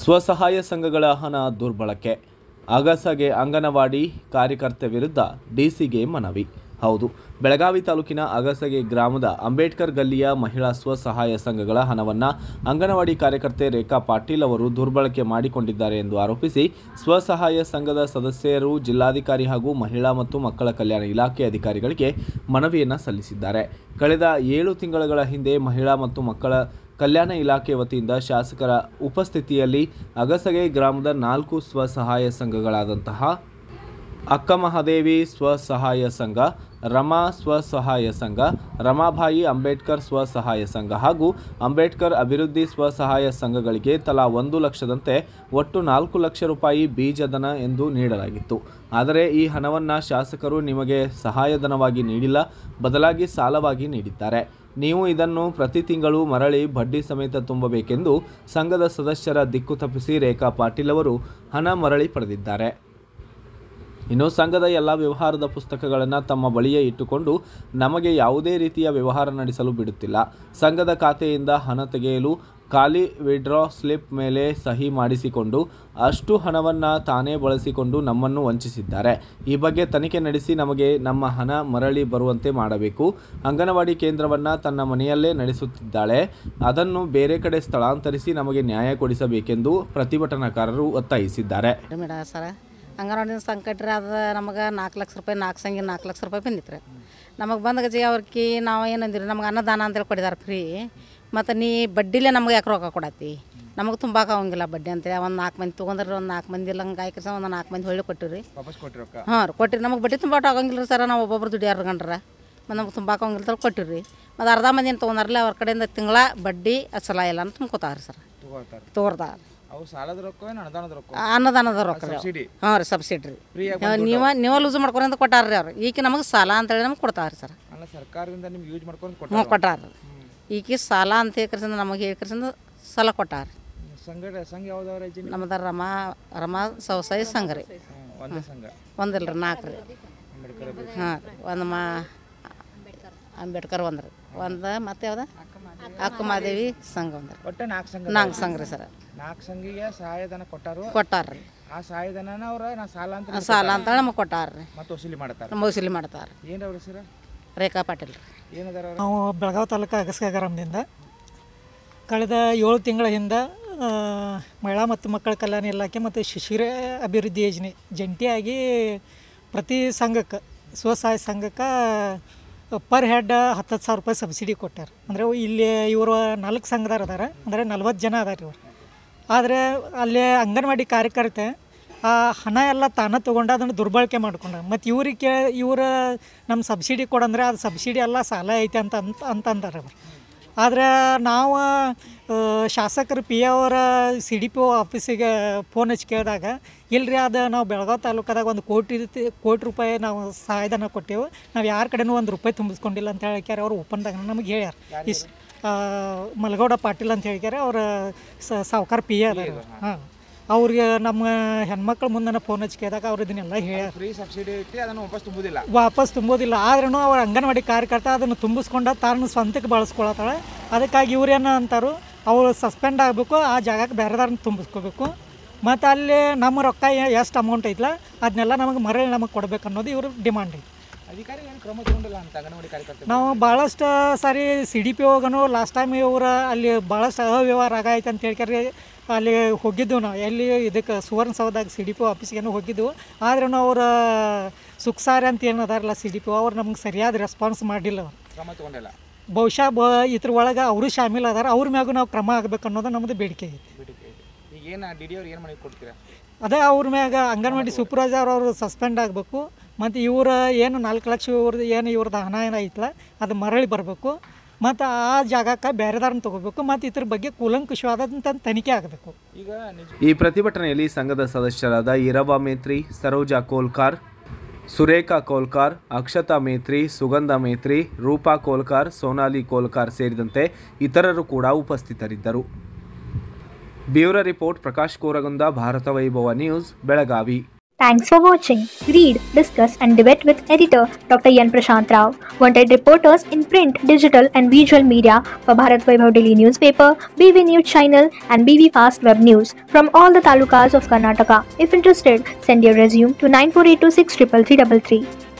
ಸ್ವಸಹಾಯ ಸಂಘಗಳ ಹಣ ದುರ್ಬಳಕೆ ಅಗಸಗೆ ಅಂಗನವಾಡಿ ಕಾರ್ಯಕರ್ತೆ ವಿರುದ್ಧ ಡಿಸಿಗೆ ಮನವಿ ಹೌದು ಬೆಳಗಾವಿ ತಾಲೂಕಿನ ಅಗಸಗೆ ಗ್ರಾಮದ ಅಂಬೇಡ್ಕರ್ ಗಲ್ಲಿಯ ಮಹಿಳಾ ಸ್ವಸಹಾಯ ಸಂಘಗಳ ಹಣವನ್ನು ಅಂಗನವಾಡಿ ಕಾರ್ಯಕರ್ತೆ ರೇಖಾ ಪಾಟೀಲ್ ಅವರು ದುರ್ಬಳಕೆ ಮಾಡಿಕೊಂಡಿದ್ದಾರೆ ಎಂದು ಆರೋಪಿಸಿ ಸ್ವಸಹಾಯ ಸಂಘದ ಸದಸ್ಯರು ಜಿಲ್ಲಾಧಿಕಾರಿ ಹಾಗೂ ಮಹಿಳಾ ಮತ್ತು ಮಕ್ಕಳ ಕಲ್ಯಾಣ ಇಲಾಖೆ ಅಧಿಕಾರಿಗಳಿಗೆ ಮನವಿಯನ್ನು ಸಲ್ಲಿಸಿದ್ದಾರೆ ಕಳೆದ ಏಳು ತಿಂಗಳುಗಳ ಹಿಂದೆ ಮಹಿಳಾ ಮತ್ತು ಮಕ್ಕಳ ಕಲ್ಯಾಣ ಇಲಾಖೆ ವತಿಯಿಂದ ಶಾಸಕರ ಉಪಸ್ಥಿತಿಯಲ್ಲಿ ಅಗಸಗೆ ಗ್ರಾಮದ ನಾಲ್ಕು ಸ್ವಸಹಾಯ ಸಂಘಗಳಾದಂತಹ ಅಕ್ಕ ಮಹಾದೇವಿ ಸ್ವಸಹಾಯ ಸಂಘ ರಮಾ ಸ್ವಸಹಾಯ ಸಂಘ ರಮಾಬಾಯಿ ಅಂಬೇಡ್ಕರ್ ಸ್ವಸಹಾಯ ಸಂಘ ಹಾಗೂ ಅಂಬೇಡ್ಕರ್ ಅಭಿವೃದ್ಧಿ ಸ್ವಸಹಾಯ ಸಂಘಗಳಿಗೆ ತಲಾ ಒಂದು ಲಕ್ಷದಂತೆ ಒಟ್ಟು ನಾಲ್ಕು ಲಕ್ಷ ರೂಪಾಯಿ ಬೀಜಧನ ಎಂದು ನೀಡಲಾಗಿತ್ತು ಆದರೆ ಈ ಹಣವನ್ನು ಶಾಸಕರು ನಿಮಗೆ ಸಹಾಯಧನವಾಗಿ ನೀಡಿಲ್ಲ ಬದಲಾಗಿ ಸಾಲವಾಗಿ ನೀಡಿದ್ದಾರೆ ನೀವು ಇದನ್ನು ಪ್ರತಿ ತಿಂಗಳು ಮರಳಿ ಬಡ್ಡಿ ಸಮೇತ ತುಂಬಬೇಕೆಂದು ಸಂಘದ ಸದಸ್ಯರ ದಿಕ್ಕು ತಪ್ಪಿಸಿ ರೇಖಾ ಪಾಟೀಲ್ ಅವರು ಹಣ ಮರಳಿ ಪಡೆದಿದ್ದಾರೆ ಇನ್ನು ಸಂಘದ ಎಲ್ಲ ವ್ಯವಹಾರದ ಪುಸ್ತಕಗಳನ್ನು ತಮ್ಮ ಬಳಿಯೇ ಇಟ್ಟುಕೊಂಡು ನಮಗೆ ಯಾವುದೇ ರೀತಿಯ ವ್ಯವಹಾರ ನಡೆಸಲು ಬಿಡುತ್ತಿಲ್ಲ ಸಂಘದ ಖಾತೆಯಿಂದ ಹಣ ತೆಗೆಯಲು ಖಾಲಿ ವಿಡ್ರಾ ಸ್ಲಿಪ್ ಮೇಲೆ ಸಹಿ ಮಾಡಿಸಿಕೊಂಡು ಅಷ್ಟು ಹಣವನ್ನು ತಾನೇ ಬಳಸಿಕೊಂಡು ನಮ್ಮನ್ನು ವಂಚಿಸಿದ್ದಾರೆ ಈ ಬಗ್ಗೆ ತನಿಖೆ ನಡೆಸಿ ನಮಗೆ ನಮ್ಮ ಹಣ ಮರಳಿ ಬರುವಂತೆ ಮಾಡಬೇಕು ಅಂಗನವಾಡಿ ಕೇಂದ್ರವನ್ನು ತನ್ನ ಮನೆಯಲ್ಲೇ ನಡೆಸುತ್ತಿದ್ದಾಳೆ ಅದನ್ನು ಬೇರೆ ಕಡೆ ಸ್ಥಳಾಂತರಿಸಿ ನಮಗೆ ನ್ಯಾಯ ಕೊಡಿಸಬೇಕೆಂದು ಪ್ರತಿಭಟನಾಕಾರರು ಒತ್ತಾಯಿಸಿದ್ದಾರೆ ಮೇಡ ಸರ ಅಂಗನವಾಡಿ ಸಂಕಟ ರೀ ಅದು ನಮಗೆ ನಾಲ್ಕು ಲಕ್ಷ ರೂಪಾಯಿ ನಾಲ್ಕು ಸಂಗಿ ನಾಲ್ಕು ಲಕ್ಷ ರೂಪಾಯಿ ಬಂದಿತ್ತು ರೀ ನಮಗೆ ಬಂದ ಗಜಿ ಅವ್ರಿಗೆ ನಾವು ಏನಂದಿರಿ ನಮ್ಗೆ ಅನ್ನದಾನ ಅಂತೇಳಿ ಕೊಟ್ಟಿದ್ದಾರೆ ಫ್ರೀ ಮತ್ತು ನೀ ಬಡ್ಡಿಲೇ ನಮ್ಗೆ ಯಾಕೆ ರೊಕ್ಕ ಕೊಡತ್ತಿ ನಮಗೆ ತುಂಬಾಕ ಆಗಂಗಿಲ್ಲ ಬಡ್ಡಿ ಅಂತೇಳಿ ಒಂದು ನಾಲ್ಕು ಮಂದಿ ತೊಗೊಂಡ್ರೆ ಒಂದು ನಾಲ್ಕು ಮಂದಿ ಇಲ್ಲ ಹಂಗೆ ಆಯ್ಕೆ ಒಂದು ನಾಲ್ಕು ಮಂದಿ ಹೊಳ್ಳಿ ಕೊಟ್ಟಿರಿ ವಾಪಸ್ ಕೊಟ್ರಿ ರೊಕ್ಕ ಹಾಂ ರೀ ಕೊಟ್ಟಿರಿ ನಮಗೆ ಬಡ್ಡಿ ತುಂಬ ಆಗಂಗಿಲ್ಲ ರೀ ಸರ ನಾವು ಒಬ್ಬೊಬ್ರು ದುಡಿಯಾರ ಗಂಡ್ರ ಮತ್ತು ನಮ್ಗೆ ತುಂಬಾಕ ಆಗಂಗಿಲ್ಲ ತರ ಕೊಟ್ಟಿರಿ ಮತ್ತು ಅರ್ಧ ಮಂದಿ ಏನು ತೊಗೊಂಡಾರಲ್ಲ ಅವ್ರ ಕಡೆಯಿಂದ ತಿಂಗಳ ಬಡ್ಡಿ ಅಸಲ ಇಲ್ಲ ಅಂತ ತುಂಬ್ಕೋತಾರೆ ಸರ್ ತಗೋತಾರ ತೋರ್ದಾರ ಅವು ಸಾಲದ ರೊಕ್ಕ ಏನು ಅನುದಾನದ ರೊಕ್ಕ ಅನ್ನದಾನದ ರೊಕ್ಕ ರೀ ಅವು. ಸಬ್ಸಿಡಿ ಹಾಂ ರೀ ಸಬ್ಸಿಡಿ ರೀ ಫ್ರೀ ನೀವ ನೀವ ಲೂಸ್ ಮಾಡ್ಕೊರಿ ಅಂತ ಕೊಟ್ಟಾರ ರೀ ಅವ್ರು ಈಗ ನಮಗೆ ಸಾಲ ಅಂತೇಳಿ ನಮ್ಗೆ ಕೊಡ್ತಾರೆ ಸರ್ ಅಲ್ಲ ಸರ್ಕಾರದಿಂದ ನಿಮ್ಗೆ ಯೂಸ್ ಮಾಡ್ಕೊಂಡು ಹ್ಞೂ ಕೊಟ್ಟಾರ ಕೊಟ್ಟಾರ ಈಗ ಸಾಲ ಅಂತ ಹೇಳ್ಕರ್ಸಿಂದ ನಮಗೆ ಹೇಳ್ಕರ್ಸಿಂದ ಸಾಲ ಕೊಟ್ಟಾರ ಸಂಘ ಸಂಘ ಯಾವ್ದಾವ ರಜೆ ನಮ್ದು ರಮಾ ರಮಾ ಸವಸಾಯಿ ಸಂಘ ರೀ ಒಂದೇ ಸಂಘ ಒಂದಿಲ್ಲ ರೀ ನಾಲ್ಕು ರೀ ಅಂಬೇಡ್ಕರ್ ಅಭಿ- ಹಾಂ ಒಂದು ಮಾ ಅಂಬೇಡ್ಕರ್ ಒಂದು ರೀ ಒಂದು ಮತ್ತೆ ಯಾವ್ದು ಅಕ್ಕ ಮಾದೇವಿ ಸಂಘ ಒಂದು ರೀ ಒಟ್ಟೆ ನಾಲ್ಕು ಸಂಘ ನಾಲ್ಕು ಸಂಘ ರೀ ಸರ್ ನಾಲ್ಕು ಸಂಘಿಗೆ ಸಹಾಯಧನ ಕೊಟ್ಟಾರು ಕೊಟ್ಟಾರ ರೀ ಆ ಸಹಾಯಧನನ ಅವ್ರ ನಾ ಸಾಲ ಅಂತ ಸಾಲ ಅಂತೇಳಿ ನಮಗೆ ಕೊಟ್ಟಾರ ರೀ ಮತ್ತೆ ವಸೂಲಿ ಮಾಡ್ತಾರ ನಮ್ಮ ವಸೂಲಿ ಮಾಡ್ತಾರೆ ಏನ್ ಅವ್ರ ಹೆಸರು ರೇಖಾ ಪಾಟೀಲ್ ರೀ ಏನದಾರ ಅವ್ರ ನಾವು ಬೆಳಗಾವಿ ತಾಲೂಕು ಅಗಸ್ಕ ಗ್ರಾಮದಿಂದ ಕಳೆದ ಏಳು ತಿಂಗಳ ಹಿಂದೆ ಆ, ಮಹಿಳಾ ಮತ್ತು ಮಕ್ಕಳ ಕಲ್ಯಾಣ ಇಲಾಖೆ ಮತ್ತು ಶಿಶಿರ ಅಭಿವೃದ್ಧಿ ಯೋಜನೆ ಜಂಟಿಯಾಗಿ ಪ್ರತಿ ಸಂಘಕ್ಕೆ ಸ್ವಸಹಾಯ ಸಂಘಕ್ಕೆ ಪರ್ ಹೆಡ್ ಹತ್ತು ಸಾವಿರ ರೂಪಾಯಿ ಸಬ್ಸಿಡಿ ಕೊಟ್ಟಾರ ಅಂದರೆ ಇಲ್ಲಿ ಇವರು ನಾಲ್ಕು ಸಂಘದಾರ ಅದಾರ ಅಂದರೆ ನಲ್ವತ್ತು ಜನ ಅದಾರ ಇವರು ಆದರೆ ಅಲ್ಲಿ ಅಂಗನವಾಡಿ ಕಾರ್ಯಕರ್ತೆ ಆ ಹಣ ಎಲ್ಲ ತಾನೇ ತೊಗೊಂಡು ಅದನ್ನು ದುರ್ಬಳಕೆ ಮಾಡ್ಕೊಂಡ ಮತ್ತು ಇವ್ರಿಗೆ ಕೇ ಇವ್ರ ನಮ್ಮ ಸಬ್ಸಿಡಿ ಕೊಡಂದ್ರೆ ಅದು ಸಬ್ಸಿಡಿ ಎಲ್ಲ ಸಾಲ ಐತೆ ಅಂತ ಅಂತ ಅಂತಂದಾರೆ ಅವ್ರು ಆದರೆ ನಾವು ಆ, ಶಾಸಕರು ಪಿ ಅವರ ಸಿ ಡಿ ಪಿ ಒ ಆಫೀಸಿಗೆ ಫೋನ್ ಹಚ್ಚಿ ಕೇಳಿದಾಗ ಇಲ್ರಿ ಅದು ನಾವು ಬೆಳಗಾವಿ ತಾಲೂಕದಾಗ ಒಂದು ಕೋಟಿ ರೀತಿ- ಕೋಟಿ ರೂಪಾಯಿ ನಾವು ಸಹಾಯಧನ ಕೊಟ್ಟೆವು ನಾವು ಯಾರ ಕಡೆನೂ ಒಂದು ರೂಪಾಯಿ ತುಂಬಿಸ್ಕೊಂಡಿಲ್ಲ ಅಂತ ಹೇಳ್ಕ್ಯಾರ ಅವ್ರು ಓಪನ್ದಾಗ ನಮಗೆ ಹೇಳ್ಯಾರ ಇಸ್ ಆ, ಮಲಗೌಡ ಪಾಟೀಲ್ ಅಂತ ಹೇಳ್ಕ್ಯಾರ ಅವ್ರ ಸಾವುಕಾರ ಪಿ ಎ ಅದಾರ ಹಾಂ ಅವ್ರಿಗೆ ನಮ್ಮ ಹೆಣ್ಮಕ್ಳ ಮುಂದೆ ಫೋನ್ ಹಚ್ಚಿ ಕೇಳಿದಾಗ ಅವ್ರು ಇದನ್ನೆಲ್ಲ ಹೇಳ್ಯಾರ ಫ್ರೀ ಸಬ್ಸಿಡಿ ಐತಿ ಅದನ್ನು ವಾಪಸ್ ತುಂಬುದಿಲ್ಲ ವಾಪಸ್ ತುಂಬೋದಿಲ್ಲ ಆದ್ರೂ ಅವ್ರ ಅಂಗನವಾಡಿ ಕಾರ್ಯಕರ್ತ ಅದನ್ನು ತುಂಬಿಸ್ಕೊಂಡ ತಾನು ಸ್ವಂತಕ್ಕೆ ಬಳಸ್ಕೊಳತ್ತಾಳೆ ಅದಕ್ಕಾಗಿ ಇವ್ರೇನು ಅಂತಾರು ಅವ್ರು ಸಸ್ಪೆಂಡ್ ಆಗಬೇಕು ಆ ಜಾಗಕ್ಕೆ ಬೇರೆದಾರನ್ನ ತುಂಬಿಸ್ಕೋಬೇಕು ಮತ್ತು ಅಲ್ಲಿ ನಮ್ಮ ರೊಕ್ಕ ಎಷ್ಟು ಅಮೌಂಟ್ ಐತಲ್ಲ ಅದನ್ನೆಲ್ಲ ನಮಗೆ ಮರಳಿ ನಮಗೆ ಕೊಡ್ಬೇಕು ಅನ್ನೋದು ಇವ್ರ ಡಿಮಾಂಡ್ ಐತಿ ಅಧಿಕಾರಿ ಏನು ಕ್ರಮ ತಗೊಂಡಿಲ್ಲ ಅಂತ ಅಂಗನವಾಡಿ ಕಾರ್ಯಕರ್ತ ನಾವು ಭಾಳಷ್ಟು ಸಾರಿ ಸಿ ಡಿ ಪಿ ಹೋಗನು ಲಾಸ್ಟ್ ಟೈಮ್ ಇವ್ರು ಅಲ್ಲಿ ಭಾಳಷ್ಟು ಅವ್ಯವಹಾರ ಆಗೈತೆ ಅಂತ ಹೇಳ್ಕ್ಯಾರಿ ಅಲ್ಲಿ ಹೋಗಿದ್ದೆವು ನಾವು ಎಲ್ಲಿ ಇದಕ್ಕೆ ಸುವರ್ಣಸೌಧದಾಗ ಸಿ ಡಿ ಪಿ ಆಫೀಸ್ಗೇನು ಹೋಗಿದ್ದೆವು ಆದ್ರೂ ಅವ್ರ ಸುಕ್ಸಾರಿ ಅಂತ ಏನು ಅದಾರಲ್ಲ ಸಿ ಡಿ ಪಿ ಅವ್ರು ನಮ್ಗೆ ಸರಿಯಾದ ರೆಸ್ಪಾನ್ಸ್ ಮಾಡಿಲ್ಲ ಅವ್ರು ಕ್ರಮ ತಗೊಂಡಿಲ್ಲ ಬಹುಶಃ ಬ ಇದ್ರ ಒಳಗೆ ಅವರು ಶಾಮೀಲ್ ಅದಾರ ಅವ್ರ ಮ್ಯಾಗೂ ನಾವು ಕ್ರಮ ಆಗ್ಬೇಕು ಅನ್ನೋದು ನಮ್ಮದು ಬೇಡಿಕೆ ಐತಿ ಬಿಡಿಕೆ ಈಗ ಏನು ಡಿ ಡಿ ಅವ್ರು ಏನು ಮಾಡಿ ಕೊಡ್ತೀರಾ ಅದೇ ಅವ್ರ ಮ್ಯಾಗ ಅಂಗನವಾಡಿ ಸೂಪರ್ವೈಸರ್ ಅವರು ಸಸ್ಪೆಂಡ್ ಆಗಬೇಕು ಮತ್ತು ಇವ್ರ ಏನು ನಾಲ್ಕು ಲಕ್ಷ ಇವ್ರದ್ದು ಏನು ಇವ್ರದ್ದು ಹಣ ಏನು ಐತಲ್ಲ ಅದು ಮರಳಿ ಬರಬೇಕು ಮತ್ತು ಆ ಜಾಗಕ್ಕೆ ಬೇರೆದಾರನ್ನ ತೊಗೋಬೇಕು ಮತ್ತು ಇದ್ರ ಬಗ್ಗೆ ಕೂಲಂಕುಷವಾದಂಥ ತನಿಖೆ ಆಗಬೇಕು ಈಗ ನಿಜ ಈ ಪ್ರತಿಭಟನೆಯಲ್ಲಿ ಸಂಘದ ಸದಸ್ಯರಾದ ಇರವಾ ಮೇತ್ರಿ ಸರೋಜಾ ಕೋಲ್ಕಾರ್ ಸುರೇಖಾ ಕೋಲ್ಕಾರ್ ಅಕ್ಷತಾ ಮೇತ್ರಿ ಸುಗಂಧ ಮೇತ್ರಿ ರೂಪಾ ಕೋಲ್ಕಾರ್ ಸೋನಾಲಿ ಕೋಲ್ಕಾರ್ ಸೇರಿದಂತೆ ಇತರರು ಕೂಡ ಉಪಸ್ಥಿತರಿದ್ದರು bureau report Prakash Koragunda Bharat Vaibhav news Belagavi Thanks for watching. Read, discuss, and debate with editor Dr. Yan Prashant Rao. Wanted reporters in print, digital, and visual media for Bharat Vaibhav Daily newspaper, BV News channel, and BV Fast Web News from all the talukas of Karnataka. If interested, send your resume to 9482633333.